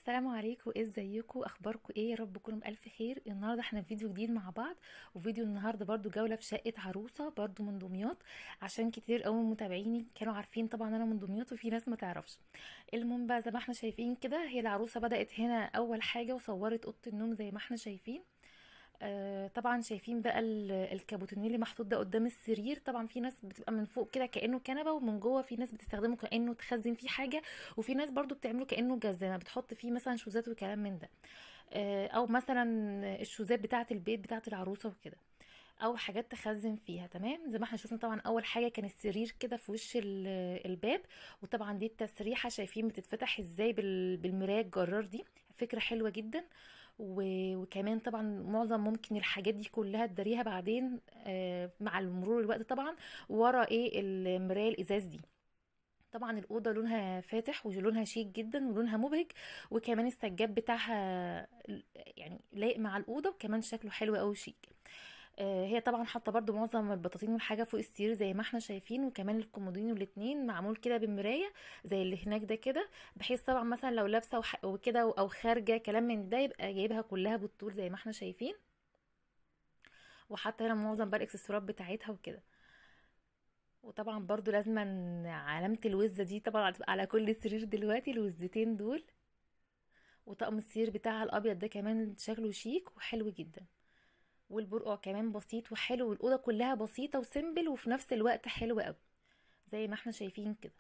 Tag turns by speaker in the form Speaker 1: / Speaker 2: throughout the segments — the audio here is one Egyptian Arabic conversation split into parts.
Speaker 1: السلام عليكم ازيكم اخباركم ايه يا رب تكونوا بالف خير النهارده احنا في فيديو جديد مع بعض وفيديو النهارده برضو جوله في شقه عروسه برضو من دمياط عشان كتير قوي من متابعيني كانوا عارفين طبعا انا من دمياط وفي ناس ما تعرفش المهم بقى زي ما احنا شايفين كده هي العروسه بدات هنا اول حاجه وصورت اوضه النوم زي ما احنا شايفين آه طبعا شايفين بقى ال- الكابوتينيه اللي محطوط ده قدام السرير طبعا في ناس بتبقى من فوق كده كانه كنبه ومن جوه في ناس بتستخدمه كانه تخزن فيه حاجه وفي ناس برضو بتعمله كانه جزمه بتحط فيه مثلا شوزات وكلام من ده آه او مثلا الشوزات بتاعه البيت بتاعه العروسه وكده او حاجات تخزن فيها تمام زي ما احنا شفنا طبعا اول حاجه كان السرير كده في وش ال- الباب وطبعا دي التسريحه شايفين بتتفتح ازاي بال- بالمرايه الجرار دي فكره حلوه جدا و- وكمان طبعا معظم ممكن الحاجات دي كلها تداريها بعدين آه، مع مرور الوقت طبعا ورا ايه المرايه الازاز دي طبعا الاوضه لونها فاتح ولونها شيك جدا ولونها مبهج وكمان السجاد بتاعها يعني لايق مع الاوضه وكمان شكله حلو قوي شيك آه، هي طبعا حاطه برضو معظم البطاطين والحاجه فوق السرير زي ما احنا شايفين وكمان الكومودين الاتنين معمول كده بمرايه زي اللي هناك ده كده بحيث طبعا مثلا لو لابسه وح- وكده او خارجه كلام من ده يبقى جايبها كلها بالطول زي ما احنا شايفين وحتى هنا معظم بقى الاكسسوارات بتاعتها وكده وطبعا برضو لازم علامة الوزة دي طبعا هتبقى على كل سرير دلوقتي الوزتين دول وطقم السرير بتاعها الابيض ده كمان شكله شيك وحلو جدا والبرقع كمان بسيط وحلو والاوضه كلها بسيطه وسيمبل وفي نفس الوقت حلوه قوي زي ما احنا شايفين كده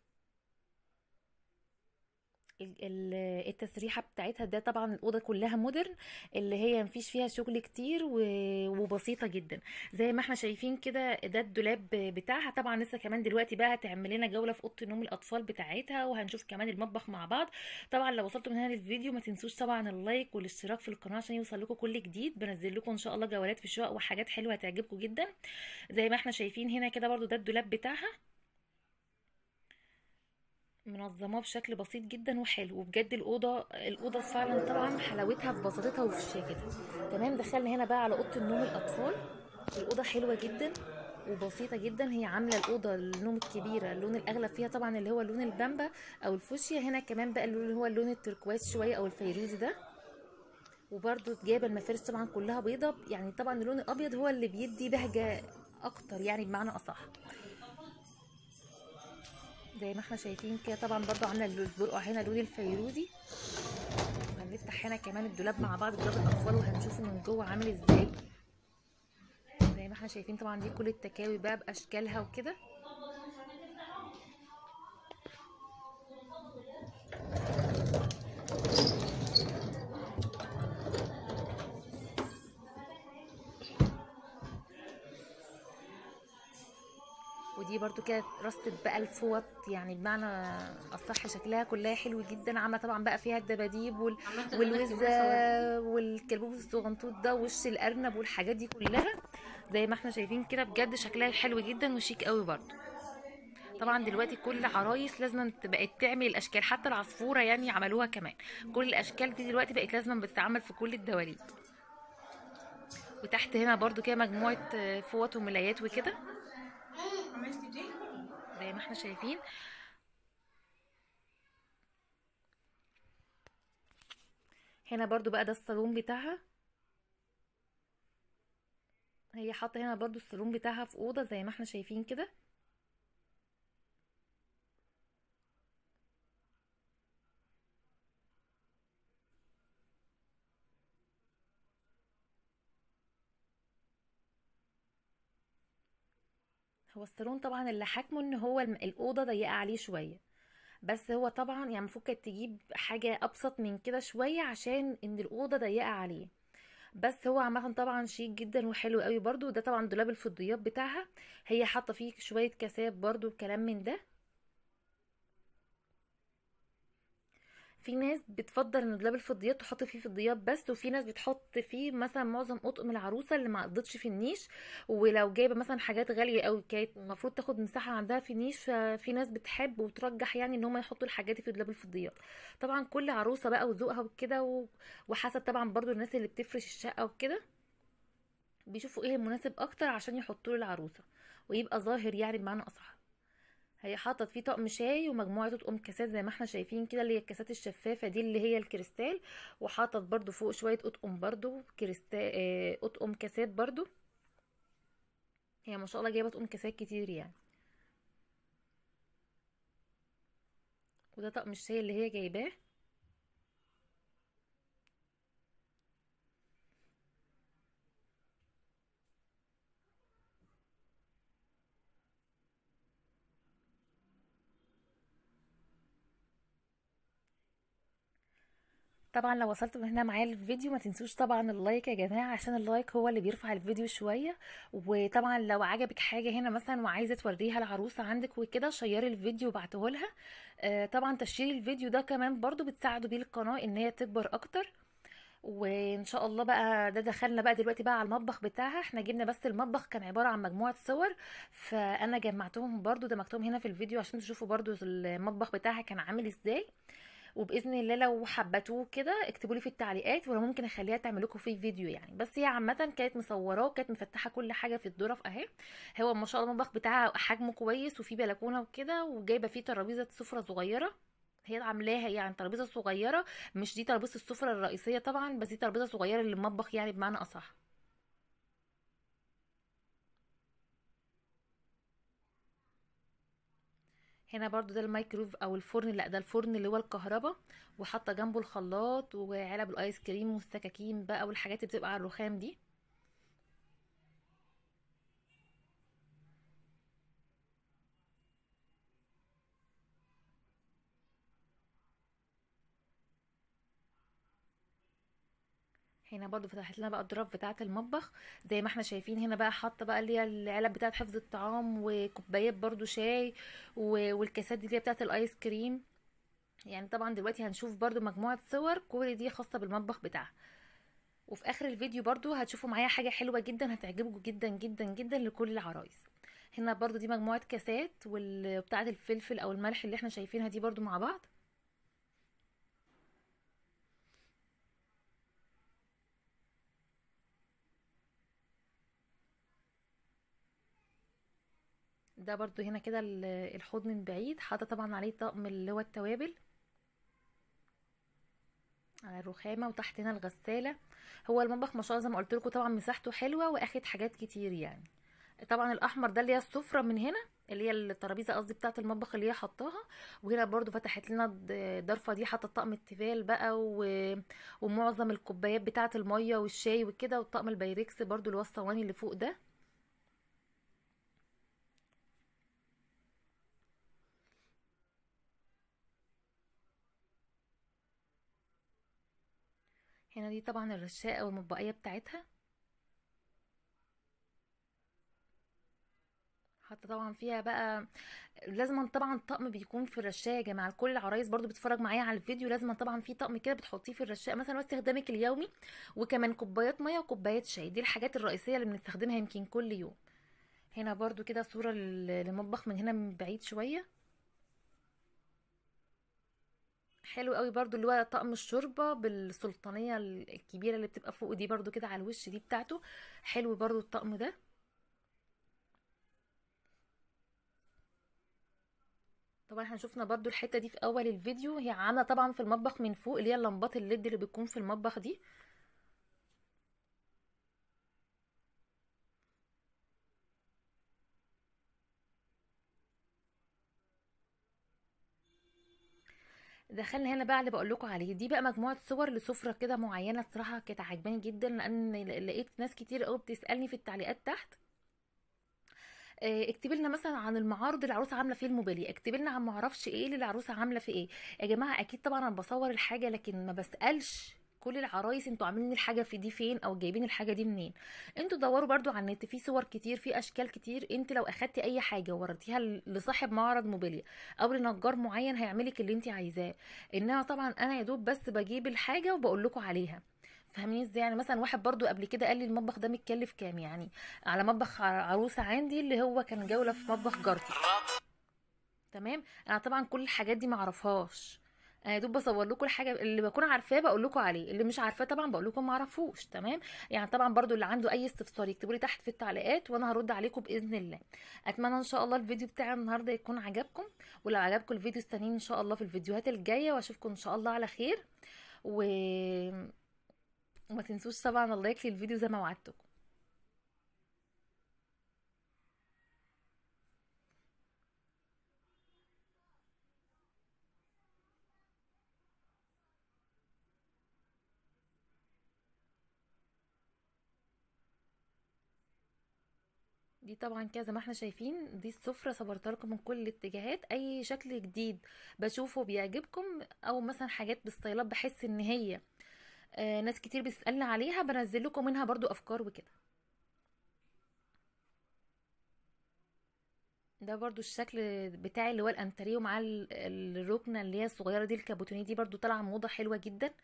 Speaker 1: ال- ال- التسريحه بتاعتها ده طبعا الاوضه كلها مودرن اللي هي مفيش فيها شغل كتير و- وبسيطه جدا زي ما احنا شايفين كده ده الدولاب بتاعها طبعا لسه كمان دلوقتي بقى هتعمل لنا جوله في اوضه نوم الاطفال بتاعتها وهنشوف كمان المطبخ مع بعض طبعا لو وصلتوا من هنا للفيديو ما تنسوش طبعا اللايك والاشتراك في القناه عشان يوصل لكم كل جديد بنزل لكم ان شاء الله جولات في الشقق وحاجات حلوه هتعجبكم جدا زي ما احنا شايفين هنا كده برضو ده الدولاب بتاعها منظماه بشكل بسيط جدا وحلو وبجد الاوضه الاوضه فعلا طبعا حلاوتها في بساطتها وفي شياكتها تمام دخلنا هنا بقى على اوضه النوم الاطفال الاوضه حلوه جدا وبسيطه جدا هي عامله الاوضه النوم الكبيره اللون الاغلب فيها طبعا اللي هو لون البامبا او الفوشيا هنا كمان بقى اللون اللي هو اللون التركواز شويه او الفيروزي ده وبرده جايبه المفارش طبعا كلها بيضه يعني طبعا اللون الابيض هو اللي بيدي بهجه اكتر يعني بمعنى اصح زي ما احنا شايفين كده طبعا برضو عامله البرقع هنا لون الفيروزي وهنفتح هنا كمان الدولاب مع بعض دولاب الاطفال وهنشوفه من جوه عامل ازاي زي ما احنا شايفين طبعا دي كل التكاوي بقى باشكالها وكده ودي برضو كده رصة بقى الفوط يعني بمعنى اصح شكلها كلها حلو جدا عامله طبعا بقى فيها الدباديب وال... والوزه والكلبوب الصغنطوط ده وش الارنب والحاجات دي كلها زي ما احنا شايفين كده بجد شكلها حلو جدا وشيك قوي برضو طبعا دلوقتي كل عرايس لازم بقت تعمل الاشكال حتى العصفوره يعني عملوها كمان كل الاشكال دي دلوقتي بقت لازم بتتعمل في كل الدواليب وتحت هنا برضو كده مجموعه فوط وملايات وكده
Speaker 2: عملتي دي
Speaker 1: زي ما احنا شايفين هنا برضو بقى ده الصالون بتاعها هي حاطه هنا برضو الصالون بتاعها في اوضه زي ما احنا شايفين كده هو الصالون طبعا اللي حاكمه ان هو الم- الاوضه ضيقه عليه شويه بس هو طبعا يعني المفروض كانت تجيب حاجه ابسط من كده شويه عشان ان الاوضه ضيقه عليه بس هو عامه طبعا شيك جدا وحلو قوي برضو ده طبعا دولاب الفضيات بتاعها هي حاطه فيه شويه كاسات برضو وكلام من ده في ناس بتفضل ان دولاب الفضيات تحط فيه فضيات بس وفي ناس بتحط فيه مثلا معظم اطقم العروسه اللي ما قضتش في النيش ولو جايبه مثلا حاجات غاليه قوي كانت المفروض تاخد مساحه عندها في النيش ففي ناس بتحب وترجح يعني ان هم يحطوا الحاجات دي في دولاب الفضيات طبعا كل عروسه بقى وذوقها وكده و- وحسب طبعا برضو الناس اللي بتفرش الشقه وكده بيشوفوا ايه المناسب اكتر عشان يحطوه للعروسه ويبقى ظاهر يعني بمعنى اصح هي حاطط فيه طقم شاي ومجموعه اطقم كاسات زي ما احنا شايفين كده اللي هي الكاسات الشفافه دي اللي هي الكريستال وحاطط برضو فوق شويه اطقم برضو كريستال آه، اطقم كاسات برضو هي ما شاء الله جايبه اطقم كاسات كتير يعني وده طقم الشاي اللي هي جايباه طبعا لو وصلتوا من هنا معايا الفيديو ما تنسوش طبعا اللايك يا جماعه عشان اللايك هو اللي بيرفع الفيديو شويه وطبعا لو عجبك حاجه هنا مثلا وعايزه توريها العروسه عندك وكده شيري الفيديو وبعته لها آه، طبعا تشيري الفيديو ده كمان برضو بتساعدوا بيه القناه ان هي تكبر اكتر وان شاء الله بقى ده دخلنا بقى دلوقتي بقى على المطبخ بتاعها احنا جبنا بس المطبخ كان عباره عن مجموعه صور فانا جمعتهم برضو دمجتهم هنا في الفيديو عشان تشوفوا برضو المطبخ بتاعها كان عامل ازاي وباذن الله لو حبتوه كده اكتبوا لي في التعليقات وانا ممكن اخليها تعمل لكم فيه فيديو يعني بس هي عامه كانت مصوراه وكانت مفتحه كل حاجه في الظرف اهي هو ما شاء الله المطبخ بتاعها حجمه كويس وفيه بلكونه وكده وجايبه فيه ترابيزه سفره صغيره هي عاملاها يعني ترابيزه صغيره مش دي ترابيزه السفره الرئيسيه طبعا بس دي ترابيزه صغيره للمطبخ يعني بمعنى اصح هنا برضو ده الميكروف او الفرن لا ده الفرن اللي هو الكهرباء وحاطه جنبه الخلاط وعلب الايس كريم والسكاكين بقى والحاجات اللي بتبقى على الرخام دي هنا برضو فتحت لنا بقى الدراب بتاعه المطبخ زي ما احنا شايفين هنا بقى حاطه بقى اللي هي العلب بتاعه حفظ الطعام وكوبايات برضو شاي و- والكاسات دي اللي هي بتاعه الايس كريم يعني طبعا دلوقتي هنشوف برضو مجموعه صور كل دي خاصه بالمطبخ بتاعها وفي اخر الفيديو برضو هتشوفوا معايا حاجه حلوه جدا هتعجبكم جدا جدا جدا لكل العرايس هنا برضو دي مجموعه كاسات وبتاعه الفلفل او الملح اللي احنا شايفينها دي برضو مع بعض ده برضو هنا كده ال- الحوض من بعيد حاطه طبعا عليه طقم اللي هو التوابل على الرخامه وتحت هنا الغساله هو المطبخ ما شاء الله زي ما قلت لكم طبعا مساحته حلوه واخد حاجات كتير يعني طبعا الاحمر ده اللي هي السفره من هنا اللي هي الترابيزه قصدي بتاعه المطبخ اللي هي حطاها وهنا برضو فتحت لنا الد- ضرفه دي حاطه طقم التيفال بقى و... ومعظم الكوبايات بتاعه الميه والشاي وكده والطقم البايركس برضو اللي هو الصواني اللي فوق ده هنا دي طبعا الرشاقه والمطبقيه بتاعتها حاطه طبعا فيها بقى لازم طبعا طقم بيكون في الرشاقه يا جماعه كل العرايس برضو بتتفرج معايا على الفيديو لازم طبعا في طقم كده بتحطيه في الرشاقه مثلا واستخدامك اليومي وكمان كوبايات ميه وكوبايات شاي دي الحاجات الرئيسيه اللي بنستخدمها يمكن كل يوم هنا برضو كده صوره لل- للمطبخ من هنا من بعيد شويه حلو قوي برضو اللي هو طقم الشوربه بالسلطانيه الكبيره اللي بتبقى فوق دي برضو كده على الوش دي بتاعته حلو برضو الطقم ده طبعا احنا شفنا برضو الحته دي في اول الفيديو هي عامله طبعا في المطبخ من فوق اللي هي اللمبات الليد اللي بتكون في المطبخ دي دخلنا هنا بقى اللي بقول لكم عليه دي بقى مجموعه صور لسفره كده معينه الصراحه كانت عجباني جدا لان لقيت ناس كتير قوي بتسالني في التعليقات تحت آه، اكتبي لنا مثلا عن المعارض اللي العروسه عامله فيه الموبيليا اكتبي لنا عن معرفش ايه اللي العروسه عامله في ايه يا جماعه اكيد طبعا انا بصور الحاجه لكن ما بسالش كل العرايس انتوا عاملين الحاجه في دي فين او جايبين الحاجه دي منين انتوا دوروا برضو على النت في صور كتير في اشكال كتير انت لو اخدتي اي حاجه ووريتيها ل- لصاحب معرض موبيليا او لنجار معين هيعملك اللي انت عايزاه انما طبعا انا يا دوب بس بجيب الحاجه وبقول لكم عليها فاهمين ازاي يعني مثلا واحد برضو قبل كده قال لي المطبخ ده متكلف كام يعني على مطبخ ع- عروسه عندي اللي هو كان جوله في مطبخ جارتي تمام انا طبعا كل الحاجات دي معرفهاش انا يا دوب بصور لكم الحاجه اللي بكون عارفاه بقول لكم عليه اللي مش عارفاه طبعا بقول لكم ما اعرفوش تمام يعني طبعا برضو اللي عنده اي استفسار يكتبوا لي تحت في التعليقات وانا هرد عليكم باذن الله اتمنى ان شاء الله الفيديو بتاعي النهارده يكون عجبكم ولو عجبكم الفيديو استنيني ان شاء الله في الفيديوهات الجايه واشوفكم ان شاء الله على خير و وما تنسوش طبعا اللايك للفيديو زي ما وعدتكم دي طبعا كده زي ما احنا شايفين دي السفرة صورتها لكم من كل الاتجاهات اي شكل جديد بشوفه بيعجبكم او مثلا حاجات بستايلات بحس ان هي آه ناس كتير بتسألني عليها بنزل لكم منها برضو افكار وكده ده برضو الشكل بتاعي اللي هو الانتريه ومعاه ال- الركنه اللي هي الصغيره دي الكابوتونيه دي برضو طالعه موضه حلوه جدا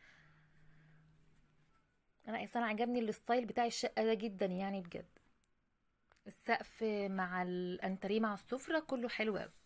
Speaker 1: انا انسان عجبني الستايل بتاع الشقه ده جدا يعني بجد السقف مع الانتريه مع السفره كله حلو قوي